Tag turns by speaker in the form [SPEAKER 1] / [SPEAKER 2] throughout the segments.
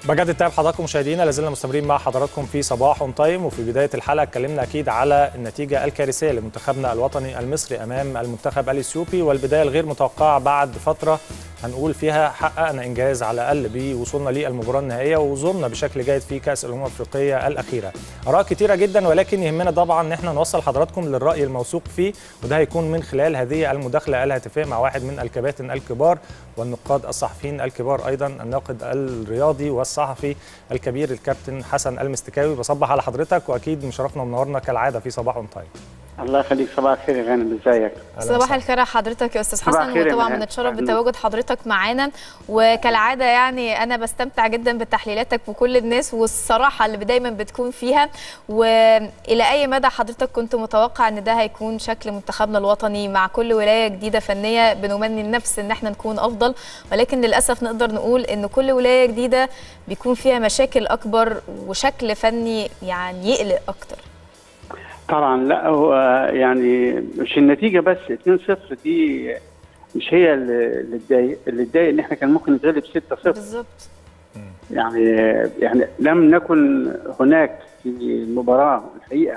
[SPEAKER 1] بجد تعب حضراتكم مشاهدينا لازلنا مستمرين مع حضراتكم في صباح اون تايم وفي بدايه الحلقه اتكلمنا اكيد على النتيجه الكارثيه لمنتخبنا الوطني المصري امام المنتخب الاثيوبي والبدايه الغير متوقعه بعد فتره هنقول فيها حققنا انجاز على الاقل بوصولنا للمباراه النهائيه ووصولنا بشكل جيد في كاس الامم الافريقيه الاخيره. اراء كتيره جدا ولكن يهمنا طبعا ان احنا نوصل حضراتكم للراي الموثوق فيه وده هيكون من خلال هذه المداخله الهاتفيه مع واحد من الكباتن الكبار والنقاد الصحفيين الكبار ايضا الناقد الرياضي والصحفي الكبير الكابتن حسن المستكاوي بصبح على حضرتك واكيد مشرفنا ومنورنا كالعاده في صباح اون تايم.
[SPEAKER 2] الله يخليك صباح الخير يا غانم ازيك
[SPEAKER 3] صباح الخير على حضرتك يا استاذ حسن وطبعا بنتشرف بتواجد حضرتك معانا وكالعاده يعني انا بستمتع جدا بتحليلاتك وكل الناس والصراحه اللي دايما بتكون فيها والى اي مدى حضرتك كنت متوقع ان ده هيكون شكل منتخبنا الوطني مع كل ولايه جديده فنيه بنمني النفس ان احنا نكون افضل ولكن للاسف نقدر نقول ان كل ولايه جديده بيكون فيها مشاكل اكبر وشكل فني يعني يقلق اكتر
[SPEAKER 2] طبعا لا هو يعني مش النتيجه بس 2-0 دي مش هي اللي تضايق اللي تضايق ان احنا كان ممكن نتغلب 6-0
[SPEAKER 3] بالظبط
[SPEAKER 2] يعني يعني لم نكن هناك في المباراه الحقيقه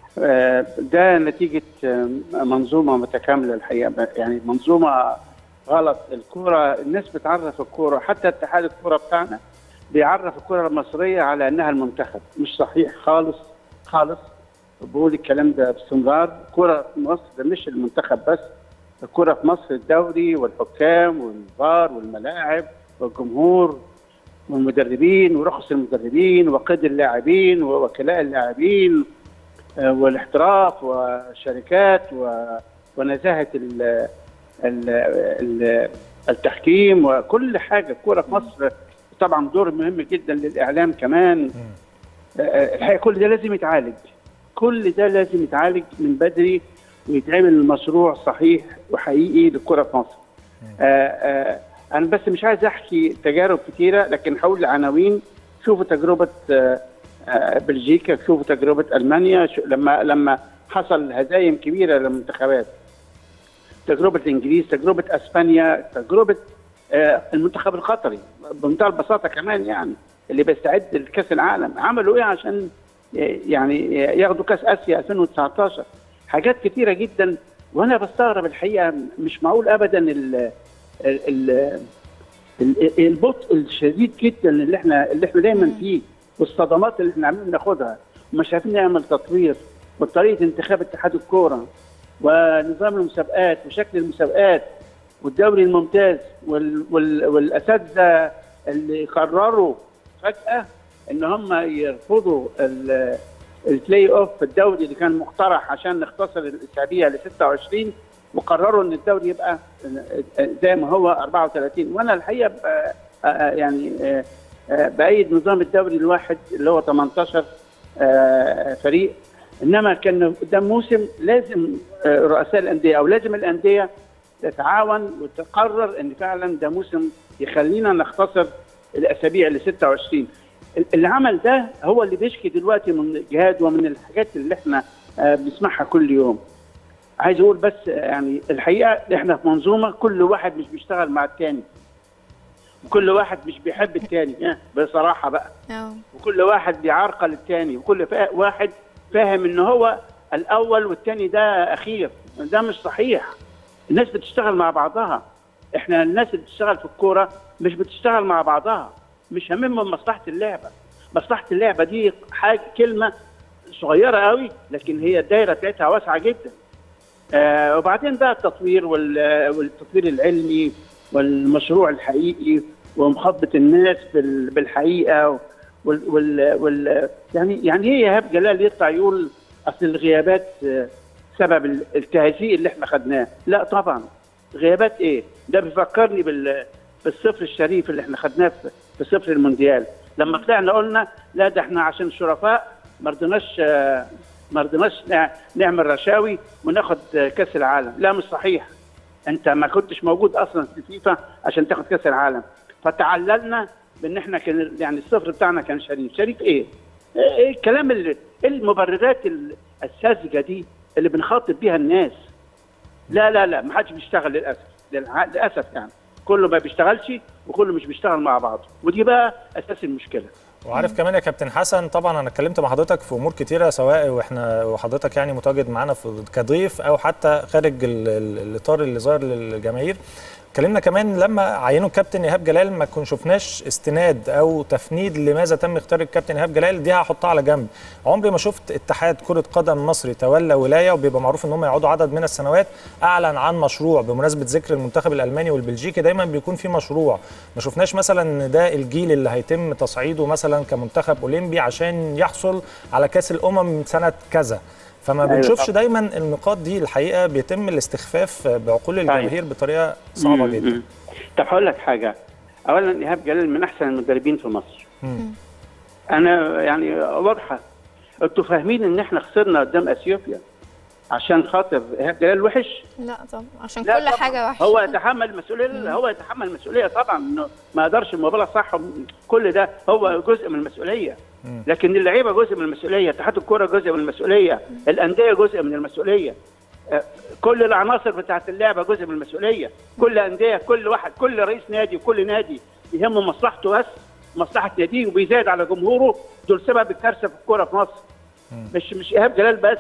[SPEAKER 2] ده نتيجه منظومه متكامله الحقيقه يعني منظومه غلط الكوره الناس بتعرف الكوره حتى اتحاد الكوره بتاعنا بيعرف الكوره المصريه على انها المنتخب مش صحيح خالص خالص بقول الكلام ده باستمرار الكرة في مصر ده مش المنتخب بس الكرة في مصر الدوري والحكام والفار والملاعب والجمهور والمدربين ورخص المدربين وقيد اللاعبين ووكلاء اللاعبين والاحتراف والشركات ونزاهة ال ال ال التحكيم وكل حاجة الكرة في مصر طبعا دور مهم جدا للإعلام كمان الحقيقة كل ده لازم يتعالج كل ده لازم يتعالج من بدري ويتعمل مشروع صحيح وحقيقي للكره في مصر. آآ آآ انا بس مش عايز احكي تجارب كتيره لكن هقول العناوين شوفوا تجربه بلجيكا شوفوا تجربه المانيا لما لما حصل هزايم كبيره للمنتخبات. تجربه الانجليز، تجربه اسبانيا، تجربه المنتخب القطري بمنتهى البساطه كمان يعني اللي بيستعد لكاس العالم عملوا ايه عشان يعني ياخدوا كاس اسيا 2019 حاجات كثيره جدا وانا بستغرب الحقيقه مش معقول ابدا ال ال البطء الشديد جدا اللي احنا اللي احنا دايما فيه والصدمات اللي احنا عاملين ناخدها ومش عارفين نعمل تطوير وطريقه انتخاب اتحاد الكوره ونظام المسابقات وشكل المسابقات والدوري الممتاز وال وال والاساتذه اللي قرروا فجاه ان هم يرفضوا البلاي اوف في الدوري اللي كان مقترح عشان نختصر الاسابيع ل 26 وقرروا ان الدوري يبقى زي ما هو 34 وانا الحقيقه يعني بايد نظام الدوري الواحد اللي هو 18 فريق انما كان قدام موسم لازم رؤساء الانديه او لازم الانديه تتعاون وتقرر ان فعلا ده موسم يخلينا نختصر الاسابيع ل 26 العمل ده هو اللي بيشكي دلوقتي من الاجهاد ومن الحاجات اللي احنا بنسمعها كل يوم عايز اقول بس يعني الحقيقه احنا في منظومه كل واحد مش بيشتغل مع الثاني وكل واحد مش بيحب الثاني بصراحه بقى وكل واحد بيعرقل الثاني وكل واحد فاهم ان هو الاول والثاني ده اخير ده مش صحيح الناس بتشتغل مع بعضها احنا الناس اللي بتشتغل في الكوره مش بتشتغل مع بعضها مش هممهم مصلحه اللعبه مصلحه اللعبه دي حاجه كلمه صغيره قوي لكن هي الدايره بتاعتها واسعه جدا آه وبعدين بقى التطوير والتطوير العلمي والمشروع الحقيقي ومخاطبه الناس بالحقيقه وال وال وال يعني يعني ايه ايهاب جلال يطلع يقول اصل الغيابات سبب التهزيء اللي احنا خدناه لا طبعا غيابات ايه ده بيفكرني بال بالصفر الشريف اللي احنا خدناه في صفر المونديال لما طلعنا قلنا لا ده احنا عشان شرفاء ما رضيناش ما رضيناش نعمل رشاوي وناخد كاس العالم لا مش صحيح انت ما كنتش موجود اصلا في الفيفا عشان تاخد كاس العالم فتعللنا بان احنا كان يعني الصفر بتاعنا كان شريف شريف ايه ايه الكلام اللي المبررات الساذجه دي اللي بنخاطب بيها الناس لا لا لا ما حدش بيشتغل للاسف للاسف يعني كله ما بيشتغلش وكله مش بيشتغل مع بعضه ودي بقى اساس المشكله
[SPEAKER 1] وعارف كمان يا كابتن حسن طبعا انا اتكلمت مع حضرتك في امور كتيره سواء واحنا وحضرتك يعني متواجد معانا في كضيف او حتى خارج ال ال الاطار اللي ظاهر للجماهير اتكلمنا كمان لما عينوا الكابتن ايهاب جلال ما كنا شفناش استناد او تفنيد لماذا تم اختيار الكابتن ايهاب جلال دي هحطها على جنب عمري ما شفت اتحاد كره قدم مصري تولى ولايه وبيبقى معروف ان هم يقعدوا عدد من السنوات اعلن عن مشروع بمناسبه ذكر المنتخب الالماني والبلجيكي دايما بيكون في مشروع ما شفناش مثلا ان ده الجيل اللي هيتم تصعيده مثلا كمنتخب اولمبي عشان يحصل على كاس الامم سنه كذا فما
[SPEAKER 2] أيوة
[SPEAKER 1] بنشوفش
[SPEAKER 2] طبعا.
[SPEAKER 1] دايما النقاط دي الحقيقه بيتم الاستخفاف بعقول الجماهير بطريقه صعبه
[SPEAKER 2] مم.
[SPEAKER 1] جدا
[SPEAKER 2] مم. طب هقول لك حاجه اولا ايهاب جلال من احسن المدربين في مصر
[SPEAKER 1] مم.
[SPEAKER 2] انا يعني واضحه انتوا فاهمين ان احنا خسرنا قدام اثيوبيا عشان خاطر ايهاب جلال وحش
[SPEAKER 3] لا طبعا عشان
[SPEAKER 2] لا
[SPEAKER 3] كل
[SPEAKER 2] طبعاً.
[SPEAKER 3] حاجه وحشه
[SPEAKER 2] هو يتحمل المسؤوليه هو يتحمل المسؤوليه طبعا انه ما قدرش المبالغه صح كل ده هو جزء من المسؤوليه لكن اللعيبه جزء من المسؤوليه اتحاد الكوره جزء من المسؤوليه الانديه جزء من المسؤوليه آه، كل العناصر بتاعت اللعبه جزء من المسؤوليه كل انديه كل واحد كل رئيس نادي وكل نادي يهمه مصلحته بس مصلحه ناديه وبيزايد على جمهوره دول سبب الكارثه في الكوره في مصر مش مش ايهاب جلال بس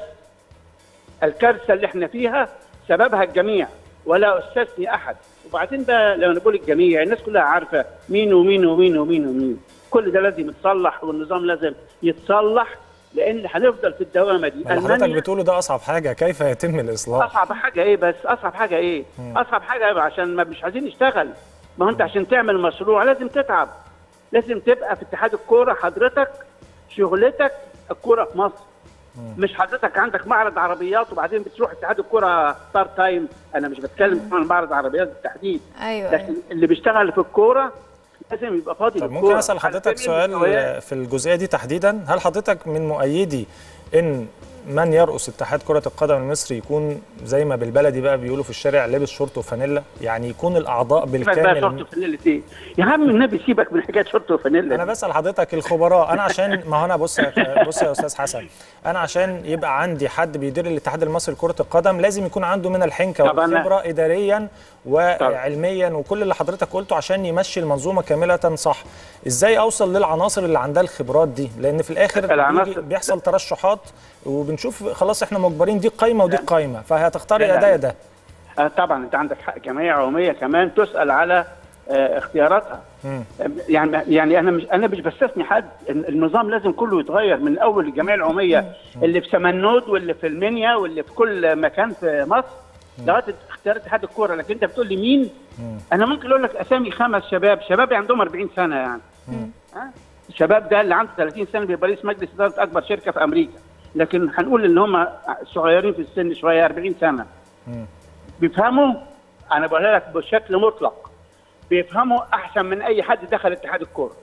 [SPEAKER 2] الكارثه اللي احنا فيها سببها الجميع ولا استثني احد وبعدين بقى لو نقول الجميع الناس كلها عارفه مين ومين ومين ومين ومين كل ده لازم يتصلح والنظام لازم يتصلح لان هنفضل في الدوامه دي
[SPEAKER 1] ما اللي حضرتك بتقوله ده اصعب حاجه كيف يتم الاصلاح
[SPEAKER 2] اصعب حاجه ايه بس اصعب حاجه ايه اصعب حاجه عشان ما مش عايزين نشتغل ما هو انت عشان تعمل مشروع لازم تتعب لازم تبقى في اتحاد الكوره حضرتك شغلتك الكوره في مصر مش حضرتك عندك معرض عربيات وبعدين بتروح اتحاد الكوره بارت تايم انا مش بتكلم عن معرض عربيات بالتحديد
[SPEAKER 3] ايوه
[SPEAKER 2] لكن اللي بيشتغل في الكوره لازم يبقى فاضي
[SPEAKER 1] طب
[SPEAKER 2] للكورة.
[SPEAKER 1] ممكن اسال حضرتك
[SPEAKER 2] على جميع المستويات.
[SPEAKER 1] سؤال في الجزئيه دي تحديدا هل حضرتك من مؤيدي ان من يرأس اتحاد كرة القدم المصري يكون زي ما بالبلدي بقى بيقولوا في الشارع لابس شورت وفانيلا يعني يكون الاعضاء
[SPEAKER 2] سيبك بقى شورت
[SPEAKER 1] بالكامل
[SPEAKER 2] وفانيلا ايه يا عم النبي سيبك من حكايه شورت وفانيلا
[SPEAKER 1] انا
[SPEAKER 2] دي.
[SPEAKER 1] بسال حضرتك الخبراء انا عشان ما هو انا بص يا- بص يا استاذ حسن انا عشان يبقى عندي حد بيدير الاتحاد المصري لكره القدم لازم يكون عنده من الحنكه
[SPEAKER 2] طبعاً.
[SPEAKER 1] والخبره اداريا وعلميا وكل اللي حضرتك قلته عشان يمشي المنظومه كامله صح ازاي اوصل للعناصر اللي عندها الخبرات دي لان في الاخر
[SPEAKER 2] العناصر-
[SPEAKER 1] بيجي- بيحصل ترشحات وبنشوف خلاص احنا مجبرين دي قايمه ودي قايمه فهتختار
[SPEAKER 2] لا،
[SPEAKER 1] يا
[SPEAKER 2] لا.
[SPEAKER 1] ده يا ده
[SPEAKER 2] آه طبعا انت عندك حق جمعيه عموميه كمان تسال على آه اختياراتها
[SPEAKER 1] مم.
[SPEAKER 2] يعني يعني انا مش انا مش بستثني حد النظام لازم كله يتغير من اول الجمعيه العموميه اللي في سمنود واللي في المنيا واللي في كل مكان في مصر لغايه اختيار اتحاد الكوره لكن انت بتقول لي مين انا ممكن اقول لك اسامي خمس شباب شباب عندهم 40 سنه يعني ها؟ الشباب ده اللي عنده 30 سنه بيبقى رئيس مجلس اداره اكبر شركه في امريكا لكن هنقول ان هم صغيرين في السن شويه 40 سنه بيفهموا انا بقولها لك بشكل مطلق بيفهموا احسن من اي حد دخل اتحاد الكوره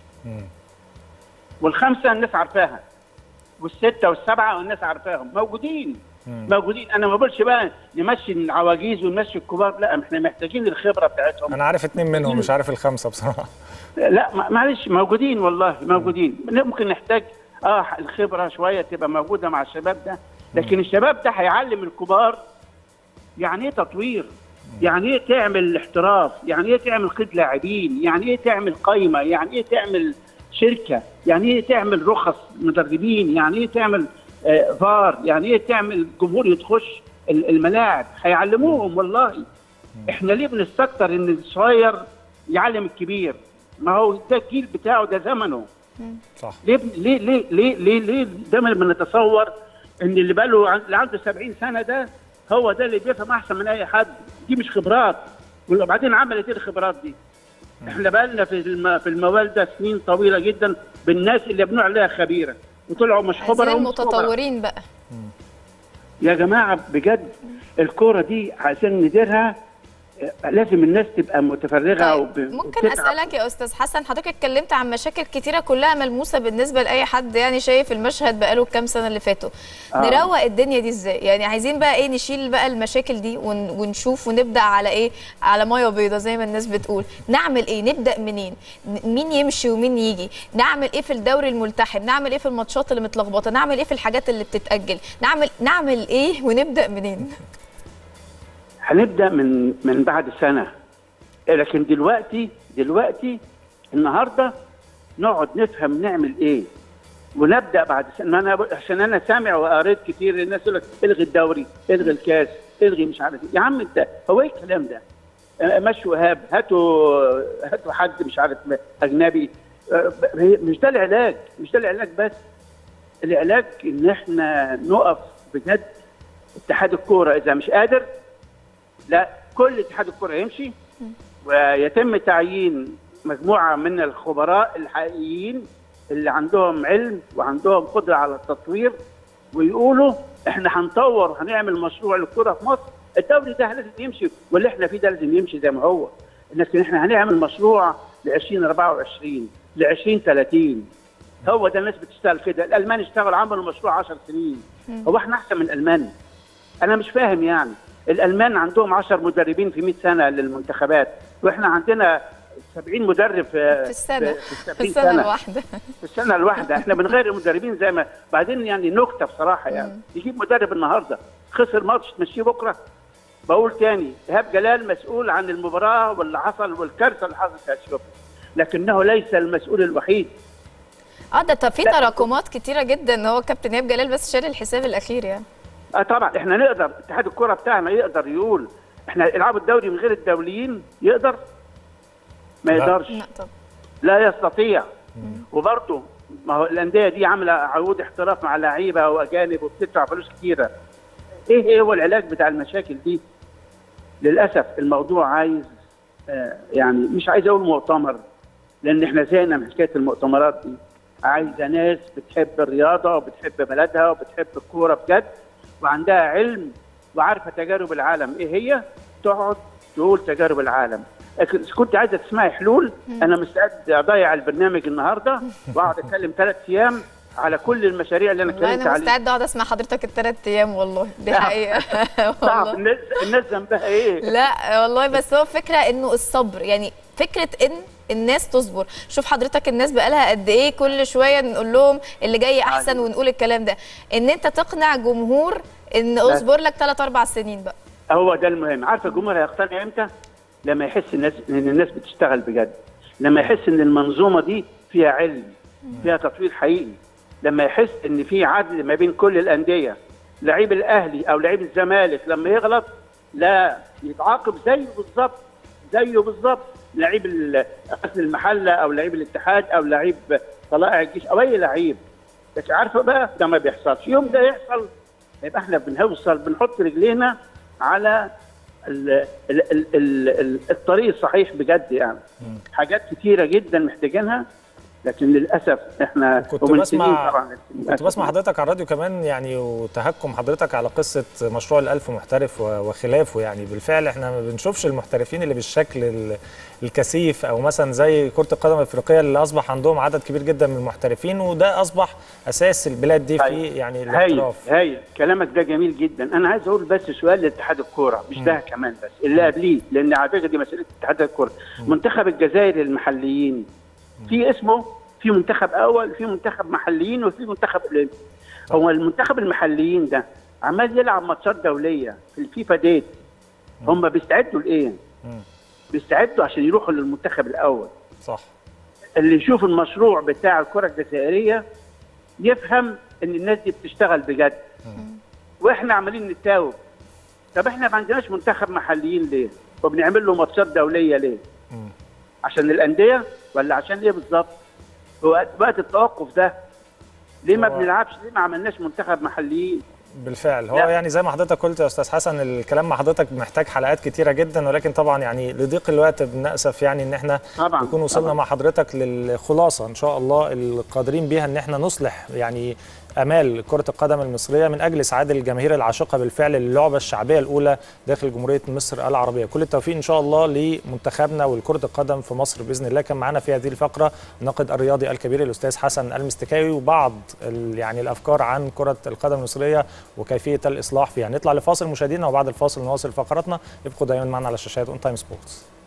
[SPEAKER 2] والخمسه الناس عارفاها والسته والسبعه والناس عارفاهم موجودين موجودين انا ما بقولش بقى نمشي العواجيز ونمشي الكبار لا احنا محتاجين الخبره بتاعتهم
[SPEAKER 1] انا عارف اتنين منهم مش عارف الخمسه بصراحه
[SPEAKER 2] لا ما- معلش موجودين والله موجودين ممكن نحتاج اه الخبره شويه تبقى موجوده مع الشباب ده لكن الشباب ده هيعلم الكبار يعني ايه تطوير يعني ايه تعمل احتراف يعني ايه تعمل قيد لاعبين يعني ايه تعمل قايمه يعني ايه تعمل شركه يعني ايه تعمل رخص مدربين يعني ايه تعمل آه فار يعني ايه تعمل جمهور يتخش ال- الملاعب هيعلموهم والله احنا ليه بنستكتر ان الصغير يعلم الكبير ما هو ده الجيل بتاعه ده زمنه
[SPEAKER 1] صح
[SPEAKER 2] ليه ليه ليه ليه ليه, ليه دايما بنتصور ان اللي بقاله عن- اللي عنده 70 سنه ده هو ده اللي بيفهم احسن من اي حد دي مش خبرات وبعدين عملت ايه الخبرات دي؟ احنا بقالنا في الم... في الموال ده سنين طويله جدا بالناس اللي بنقول عليها خبيره وطلعوا مش
[SPEAKER 3] عايزين
[SPEAKER 2] خبراء ومش خبراء.
[SPEAKER 3] المتطورين بقى
[SPEAKER 2] يا جماعه بجد الكوره دي عشان نديرها آه، لازم الناس تبقى متفرغه
[SPEAKER 3] طيب
[SPEAKER 2] وب...
[SPEAKER 3] ممكن
[SPEAKER 2] وبتتعب.
[SPEAKER 3] اسالك يا استاذ حسن حضرتك اتكلمت عن مشاكل كتيره كلها ملموسه بالنسبه لاي حد يعني شايف المشهد بقاله كام سنه اللي فاتوا
[SPEAKER 2] آه.
[SPEAKER 3] نروق الدنيا دي ازاي يعني عايزين بقى ايه نشيل بقى المشاكل دي ون ونشوف ونبدا على ايه على ميه بيضاء زي ما الناس بتقول نعمل ايه نبدا منين ن- مين يمشي ومين يجي نعمل ايه في الدوري الملتحم نعمل ايه في الماتشات اللي متلخبطه نعمل ايه في الحاجات اللي بتتاجل نعمل نعمل ايه ونبدا منين
[SPEAKER 2] هنبدا من من بعد سنه لكن دلوقتي دلوقتي النهارده نقعد نفهم نعمل ايه ونبدا بعد سنة انا عشان انا سامع وقريت كتير الناس يقول لك الغي الدوري الغي الكاس الغي مش عارف ايه يا عم انت هو ايه الكلام ده؟ مشوا ايهاب هاتوا هاتوا حد مش عارف اجنبي مش ده العلاج مش ده العلاج بس العلاج ان احنا نقف بجد اتحاد الكوره اذا مش قادر لا كل اتحاد الكوره يمشي ويتم تعيين مجموعه من الخبراء الحقيقيين اللي عندهم علم وعندهم قدره على التطوير ويقولوا احنا هنطور هنعمل مشروع للكره في مصر الدوري ده لازم يمشي واللي احنا فيه ده لازم يمشي زي ما هو لكن احنا هنعمل مشروع ل 2024 ل 2030 هو ده الناس بتشتغل كده الالمان اشتغلوا عملوا مشروع 10 سنين هو احنا احسن من الالمان انا مش فاهم يعني الالمان عندهم 10 مدربين في 100 سنه للمنتخبات واحنا عندنا 70 مدرب في,
[SPEAKER 3] في السنه
[SPEAKER 2] في,
[SPEAKER 3] في السنه الواحده
[SPEAKER 2] في السنه الواحده احنا بنغير المدربين زي ما بعدين يعني نكته بصراحه يعني يجيب مدرب النهارده خسر ماتش تمشيه بكره بقول تاني ايهاب جلال مسؤول عن المباراه واللي حصل والكارثه اللي حصلت في اثيوبيا لكنه ليس المسؤول الوحيد
[SPEAKER 3] اه ده طب في تراكمات كتيره جدا هو كابتن ايهاب جلال بس شال الحساب الاخير يعني
[SPEAKER 2] اه طبعا احنا نقدر اتحاد الكره بتاعنا يقدر يقول احنا العاب الدوري من غير الدوليين يقدر ما يقدرش
[SPEAKER 3] لا طب
[SPEAKER 2] لا يستطيع وبرضه ما هو الانديه دي عامله عقود احتراف مع لعيبه واجانب وبتدفع فلوس كتيره ايه ايه هو العلاج بتاع المشاكل دي للاسف الموضوع عايز آه يعني مش عايز اقول مؤتمر لان احنا زهقنا من حكايه المؤتمرات دي عايزه ناس بتحب الرياضه وبتحب بلدها وبتحب الكوره بجد وعندها علم وعارفه تجارب العالم ايه هي تقعد تقول تجارب العالم لكن كنت عايزه تسمعي حلول انا مستعد اضيع البرنامج النهارده واقعد اتكلم ثلاث ايام على كل المشاريع اللي انا اتكلمت
[SPEAKER 3] انا
[SPEAKER 2] عليها
[SPEAKER 3] مستعد اقعد اسمع حضرتك الثلاث ايام والله دي حقيقه
[SPEAKER 2] صعب الناس الناس ذنبها ايه؟
[SPEAKER 3] لا والله بس هو فكره انه الصبر يعني فكره ان الناس تصبر شوف حضرتك الناس بقالها قد ايه كل شويه نقول لهم اللي جاي احسن ونقول الكلام ده ان انت تقنع جمهور ان اصبر لك 3 4 سنين بقى
[SPEAKER 2] هو ده المهم عارفه الجمهور هيقتنع امتى؟ لما يحس الناس ان الناس بتشتغل بجد لما يحس ان المنظومه دي فيها علم فيها تطوير حقيقي لما يحس ان في عدل ما بين كل الانديه لعيب الاهلي او لعيب الزمالك لما يغلط لا يتعاقب زيه بالظبط زيه بالظبط لعيب غزل المحله او لعيب الاتحاد او لعيب طلائع الجيش او اي لعيب بس عارفه بقى ده ما بيحصلش يوم ده يحصل يبقى احنا بنوصل بنحط رجلينا على ال ال ال ال الطريق الصحيح بجد يعني حاجات كتيره جدا محتاجينها لكن للاسف احنا
[SPEAKER 1] كنت بسمع طبعا كنت بسمع حضرتك على الراديو كمان يعني وتهكم حضرتك على قصه مشروع الألف محترف وخلافه يعني بالفعل احنا ما بنشوفش المحترفين اللي بالشكل الكثيف او مثلا زي كره القدم الافريقيه اللي اصبح عندهم عدد كبير جدا من المحترفين وده اصبح اساس البلاد دي في يعني
[SPEAKER 2] الاحتراف هاي كلامك ده جميل جدا انا عايز اقول بس سؤال لاتحاد الكوره مش ده كمان بس اللي قبليه لان على فكره دي مساله اتحاد الكوره منتخب الجزائر المحليين في اسمه في منتخب اول في منتخب محليين وفي منتخب اولمبي هو المنتخب المحليين ده عمال يلعب ماتشات دوليه في الفيفا ديت هم بيستعدوا لايه؟ بيستعدوا عشان يروحوا للمنتخب الاول
[SPEAKER 1] صح
[SPEAKER 2] اللي يشوف المشروع بتاع الكره الجزائريه يفهم ان الناس دي بتشتغل بجد واحنا عمالين نتاوب طب احنا ما عندناش منتخب محليين ليه؟ وبنعمل له ماتشات دوليه ليه؟ عشان الانديه ولا عشان ايه بالظبط؟ هو وقت التوقف ده ليه ما بنلعبش ليه ما عملناش منتخب محليين
[SPEAKER 1] بالفعل هو لا. يعني زي ما حضرتك قلت يا استاذ حسن الكلام مع حضرتك محتاج حلقات كتيره جدا ولكن طبعا يعني لضيق الوقت بنأسف يعني ان احنا
[SPEAKER 2] طبعا
[SPEAKER 1] نكون وصلنا
[SPEAKER 2] طبعا.
[SPEAKER 1] مع حضرتك للخلاصه ان شاء الله القادرين بيها ان احنا نصلح يعني امال كره القدم المصريه من اجل اسعاد الجماهير العاشقه بالفعل للعبه الشعبيه الاولى داخل جمهوريه مصر العربيه كل التوفيق ان شاء الله لمنتخبنا ولكره القدم في مصر باذن الله كان معانا في هذه الفقره الناقد الرياضي الكبير الاستاذ حسن المستكاوي وبعض يعني الافكار عن كره القدم المصريه وكيفيه الاصلاح فيها نطلع لفاصل مشاهدينا وبعد الفاصل نواصل فقراتنا ابقوا دايما معنا على شاشات اون تايم سبورتس